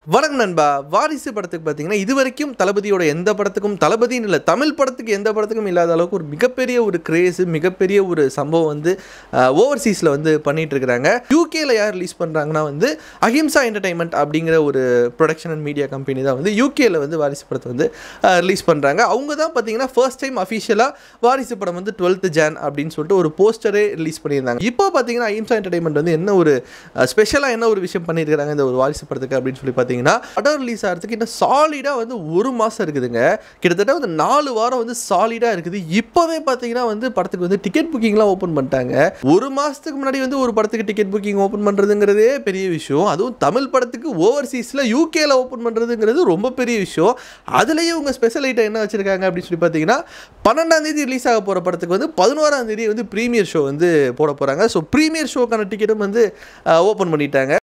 வணக்கம் நண்பா வாரிசு படத்துக்கு பார்த்தீங்கன்னா இது வரைக்கும் தளபதியோட எந்த படத்துக்கும் தளபதின்னு இல்லை தமிழ் படத்துக்கு எந்த படத்துக்கும் இல்லாத அளவுக்கு ஒரு மிகப்பெரிய ஒரு கிரேஸு மிகப்பெரிய ஒரு சம்பவம் வந்து ஓவர்சீஸில் வந்து பண்ணிட்டு இருக்கிறாங்க யூகேல யார் ரிலீஸ் பண்ணுறாங்கன்னா வந்து அஹிம்சா என்டர்டைன்மெண்ட் அப்படிங்கிற ஒரு ப்ரொடக்ஷன் அண்ட் மீடியா கம்பெனி தான் வந்து யூகேல வந்து வாரிசு படத்தை வந்து ரிலீஸ் பண்ணுறாங்க அவங்க தான் பார்த்தீங்கன்னா ஃபர்ஸ்ட் டைம் அஃபிஷியலாக வாரிசு படம் வந்து டுவெல்த் ஜான் அப்படின்னு சொல்லிட்டு ஒரு போஸ்டரே ரிலீஸ் பண்ணியிருந்தாங்க இப்போ பார்த்தீங்கன்னா அஹிம்சா என்டர்டைன்மெண்ட் வந்து என்ன ஒரு ஸ்பெஷலாக என்ன ஒரு விஷயம் பண்ணியிருக்காங்க இந்த ஒரு வாரிசு படத்துக்கு அப்படின்னு சொல்லி பார்த்தீங்கன்னா படம் ரிலீஸ் ஆகிறதுக்கு இன்னும் சாலிடாக வந்து ஒரு மாதம் இருக்குதுங்க கிட்டத்தட்ட வந்து நாலு வாரம் வந்து சாலிடாக இருக்குது இப்போவே பார்த்தீங்கன்னா வந்து படத்துக்கு வந்து டிக்கெட் புக்கிங்லாம் ஓப்பன் பண்ணிட்டாங்க ஒரு மாதத்துக்கு முன்னாடி வந்து ஒரு படத்துக்கு டிக்கெட் புக்கிங் ஓப்பன் பண்ணுறதுங்கிறதே பெரிய விஷயம் அதுவும் தமிழ் படத்துக்கு ஓவர்சீஸில் யூகேல ஓப்பன் பண்ணுறதுங்கிறது ரொம்ப பெரிய விஷயம் அதுலேயே உங்க ஸ்பெஷல் ஐட்டம் என்ன வச்சிருக்காங்க அப்படின்னு சொல்லி பார்த்தீங்கன்னா பன்னெண்டாம் தேதி ரிலீஸ் ஆக போகிற படத்துக்கு வந்து பதினோராம் தேதி வந்து ப்ரீமியர் ஷோ வந்து போட போகிறாங்க ஸோ ப்ரீமியர் ஷோக்கான டிக்கெட்டும் வந்து ஓப்பன் பண்ணிட்டாங்க